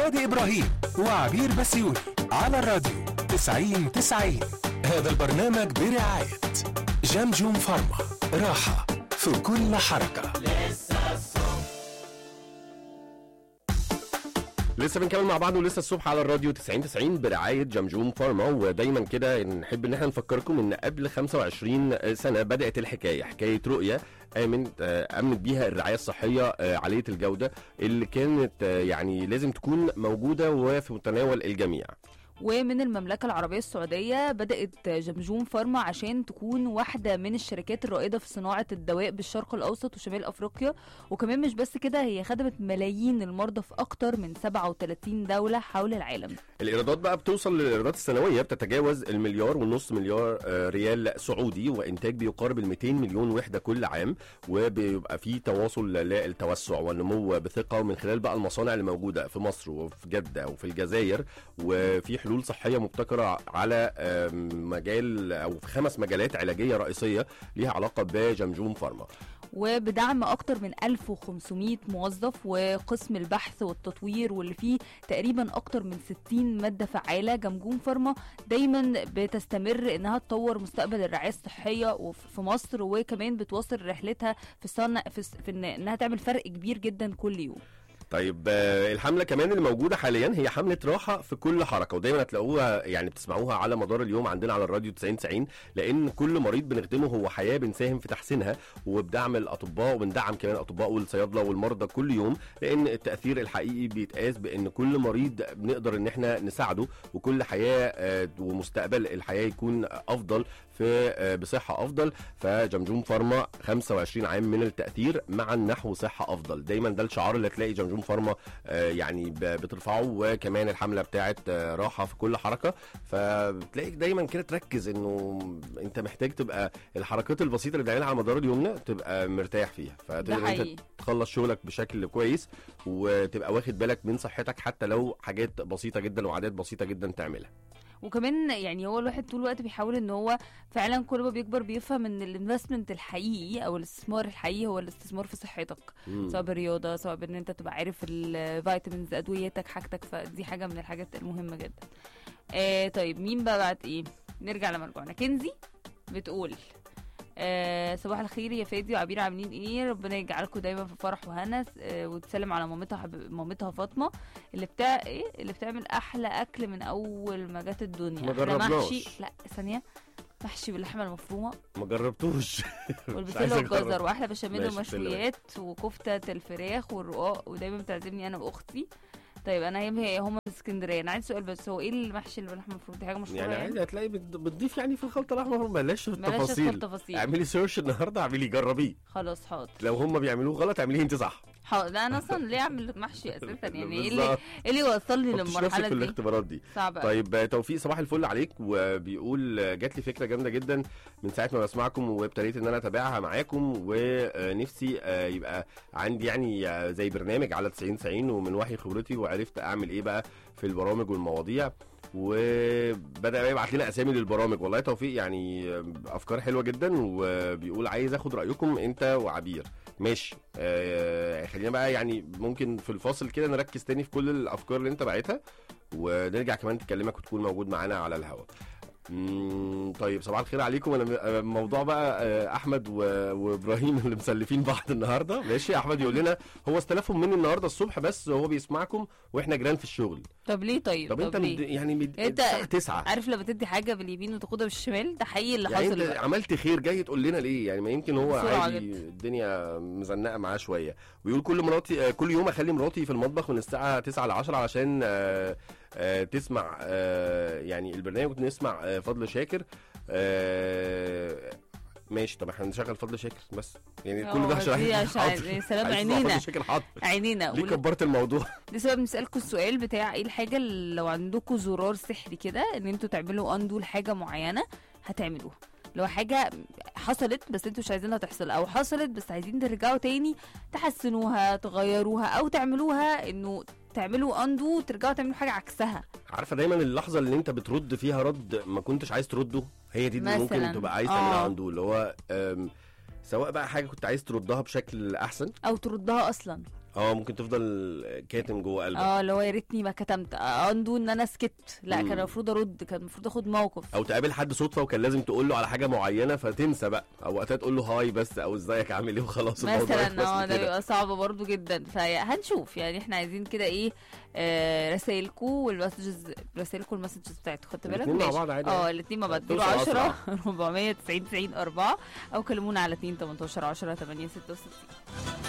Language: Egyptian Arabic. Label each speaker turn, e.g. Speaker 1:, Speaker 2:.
Speaker 1: شادي إبراهيم وعبير بسيوني على الراديو 90 90 هذا البرنامج برعاية جمجم فارما راحة في كل حركة
Speaker 2: لسه بنكمل مع بعض ولسه الصبح على الراديو 90 90 برعايه جمجوم فارما ودايما كده نحب ان احنا نفكركم ان قبل 25 سنه بدات الحكايه حكايه رؤيه امن آه، امنت بيها الرعايه الصحيه آه، عاليه الجوده اللي كانت آه، يعني لازم تكون موجوده وفي متناول الجميع
Speaker 3: ومن المملكة العربية السعودية بدأت جمجوم فارما عشان تكون واحدة من الشركات الرائدة في صناعة الدواء بالشرق الأوسط وشمال أفريقيا وكمان مش بس كده هي خدمت ملايين المرضى في أكتر من 37 دولة حول العالم
Speaker 2: الايرادات بقى بتوصل للايرادات السنويه بتتجاوز المليار ونص مليار آه، ريال سعودي وانتاج بيقارب ال 200 مليون وحده كل عام وبيبقى في تواصل للتوسع والنمو بثقه من خلال بقى المصانع اللي موجوده في مصر وفي جده وفي الجزائر وفي حلول صحيه مبتكره على آم، مجال او في خمس مجالات علاجيه رئيسيه ليها علاقه بجمجوم فارما
Speaker 3: وبدعم أكتر من 1500 موظف وقسم البحث والتطوير واللي فيه تقريبا أكتر من 60 مادة فعالة جمجوم فارما دايما بتستمر إنها تطور مستقبل الرعاية الصحية وف- في مصر وكمان بتواصل رحلتها في صنع في, س- في إن- إنها تعمل فرق كبير جدا كل يوم
Speaker 2: طيب آه، الحمله كمان اللي موجوده حاليا هي حمله راحه في كل حركه ودايما هتلاقوها يعني بتسمعوها على مدار اليوم عندنا على الراديو 90 90 لان كل مريض بنخدمه هو حياه بنساهم في تحسينها وبدعم الاطباء وبندعم كمان الاطباء والصيادله والمرضى كل يوم لان التاثير الحقيقي بيتقاس بان كل مريض بنقدر ان احنا نساعده وكل حياه آه، ومستقبل الحياه يكون افضل في آه، بصحه افضل فجمجوم فارما 25 عام من التاثير مع النحو صحه افضل دايما ده الشعار اللي تلاقي جمجوم فارما آه، يعني ب- بترفعه وكمان الحمله بتاعت آه، راحه في كل حركه فبتلاقيك دايما كده تركز انه انت محتاج تبقى الحركات البسيطه اللي بنعملها على مدار اليوم تبقى مرتاح فيها
Speaker 3: ده
Speaker 2: فتقدر
Speaker 3: حقيقي
Speaker 2: انت تخلص شغلك بشكل كويس وتبقى واخد بالك من صحتك حتى لو حاجات بسيطه جدا وعادات بسيطه جدا تعملها
Speaker 3: وكمان يعني هو الواحد طول الوقت بيحاول ان هو فعلا كل ما بيكبر بيفهم ان الانفستمنت الحقيقي او الاستثمار الحقيقي هو الاستثمار في صحتك
Speaker 2: مم.
Speaker 3: سواء بالرياضه سواء بان انت تبقى عارف الفيتامينز ادويتك حاجتك فدي حاجه من الحاجات المهمه جدا آه طيب مين بقى بعد ايه نرجع لمرجوعنا كنزي بتقول آه صباح الخير يا فادي وعبير عاملين ايه ربنا يجعلكم دايما في فرح وهنا آه وتسلم على مامتها حب... مامتها فاطمه اللي بتاع ايه اللي بتعمل احلى اكل من اول ما جت الدنيا
Speaker 2: ما
Speaker 3: أحلى
Speaker 2: جربناش.
Speaker 3: محشي لا ثانيه محشي باللحمه المفرومه
Speaker 2: ما جربتوش مش
Speaker 3: والبسله
Speaker 2: عايز
Speaker 3: والجزر
Speaker 2: أجرب.
Speaker 3: واحلى بشاميل
Speaker 2: ماشي،
Speaker 3: ومشويات وكفته الفراخ والرقاق ودايما بتعزمني انا واختي طيب انا هي هي هم في اسكندريه انا عندي سؤال بس هو ايه المحشي اللي باللحمه المفرومه دي حاجه مشهوره
Speaker 2: يعني عادي هتلاقي بت- بتضيف يعني في الخلطه الاحمر بلاش في
Speaker 3: بلاش ادخل
Speaker 2: التفاصيل
Speaker 3: تفاصيل
Speaker 2: اعملي سيرش النهارده اعملي جربيه
Speaker 3: خلاص حاضر
Speaker 2: لو هم بيعملوه غلط اعمليه انت صح
Speaker 3: حاضر لا انا اصلا ليه اعمل محشي اساسا يعني ايه اللي
Speaker 2: بالظبط.
Speaker 3: ايه اللي وصلني
Speaker 2: ما تحطش نفسك
Speaker 3: للمرحله
Speaker 2: في
Speaker 3: دي
Speaker 2: الاختبارات دي
Speaker 3: صعبه
Speaker 2: طيب آه، توفيق صباح الفل عليك وبيقول آه، جات لي فكره جامده جدا من ساعه ما بسمعكم وابتديت ان انا اتابعها معاكم ونفسي آه، يبقى عندي يعني آه، زي برنامج على 90 90 ومن وحي خبرتي وعرفت اعمل ايه بقى في البرامج والمواضيع وبدا بقى يبعت لنا اسامي للبرامج والله توفيق يعني آه، افكار حلوه جدا وبيقول عايز اخد رايكم انت وعبير ماشي آه خلينا بقى يعني ممكن في الفاصل كده نركز تاني في كل الافكار اللي انت باعتها ونرجع كمان تكلمك وتكون موجود معانا على الهواء مم، طيب صباح الخير عليكم انا م- موضوع بقى آه، احمد و- وابراهيم اللي مسلفين بعض النهارده ماشي احمد يقول لنا هو استلفهم مني النهارده الصبح بس هو بيسمعكم واحنا جيران في الشغل
Speaker 3: طب ليه طيب
Speaker 2: طب انت
Speaker 3: ليه؟
Speaker 2: مد... يعني مد...
Speaker 3: انت-
Speaker 2: الساعه 9
Speaker 3: عارف لما تدي حاجه باليمين وتاخدها بالشمال ده حقيقي اللي
Speaker 2: يعني
Speaker 3: حصل
Speaker 2: انت
Speaker 3: بقى.
Speaker 2: عملت خير جاي تقول لنا ليه يعني ما يمكن هو
Speaker 3: بسرعة
Speaker 2: عادي
Speaker 3: جدا.
Speaker 2: الدنيا مزنقه معاه شويه ويقول كل مراتي آه، كل يوم اخلي مراتي في المطبخ من الساعه 9 ل 10 علشان آه، آه، تسمع آه، يعني البرنامج نسمع آه، فضل شاكر آه، ماشي طب احنا نشغل فضل شاكر بس يعني كل
Speaker 3: اه،
Speaker 2: ده عشان
Speaker 3: دي عشان-
Speaker 2: حاضر.
Speaker 3: يا سلام
Speaker 2: عايز تسمع
Speaker 3: عينينا.
Speaker 2: فضل شاكر حاضر
Speaker 3: عينينا
Speaker 2: ليه
Speaker 3: ول-
Speaker 2: كبرت الموضوع
Speaker 3: ده سبب نسألكوا السؤال بتاع ايه الحاجة اللي لو عندكم زرار سحري كده ان انتوا تعملوا اندو لحاجة معينة هتعملوها لو حاجة حصلت بس انتوا مش عايزينها تحصل او حصلت بس عايزين ترجعوا تاني تحسنوها تغيروها او تعملوها انه تعملوا اندو وترجعوا تعملوا حاجة عكسها
Speaker 2: عارفه دايما اللحظه اللي انت بترد فيها رد ما كنتش عايز ترده هي دي اللي ممكن
Speaker 3: مثلاً.
Speaker 2: تبقى عايز
Speaker 3: اه.
Speaker 2: تعملها عنده اللي هو أم، سواء بقى حاجه كنت عايز تردها بشكل احسن
Speaker 3: او تردها اصلا
Speaker 2: اه ممكن تفضل كاتم جوه قلبك
Speaker 3: اه اللي هو يا ريتني ما كتمت اندو ان انا سكت لا
Speaker 2: مم.
Speaker 3: كان المفروض ارد كان المفروض اخد موقف
Speaker 2: او تقابل حد صدفه وكان لازم تقول له على حاجه معينه فتنسى بقى او وقتها تقول له هاي بس او ازيك عامل ايه وخلاص الموضوع
Speaker 3: مثلا
Speaker 2: يخلص
Speaker 3: اه ده
Speaker 2: كده.
Speaker 3: بيبقى صعب برضو جدا فهنشوف يعني احنا عايزين كده ايه آه رسايلكم والمسجز رسايلكم والمسجز بتاعتكم خدت بالك
Speaker 2: الاتنين مع
Speaker 3: ماشي.
Speaker 2: بعض عادي
Speaker 3: اه الاثنين مع بعض
Speaker 2: توصل
Speaker 3: 10
Speaker 2: أسرع.
Speaker 3: 490 90 4 او كلمونا على 2 18 10 8 66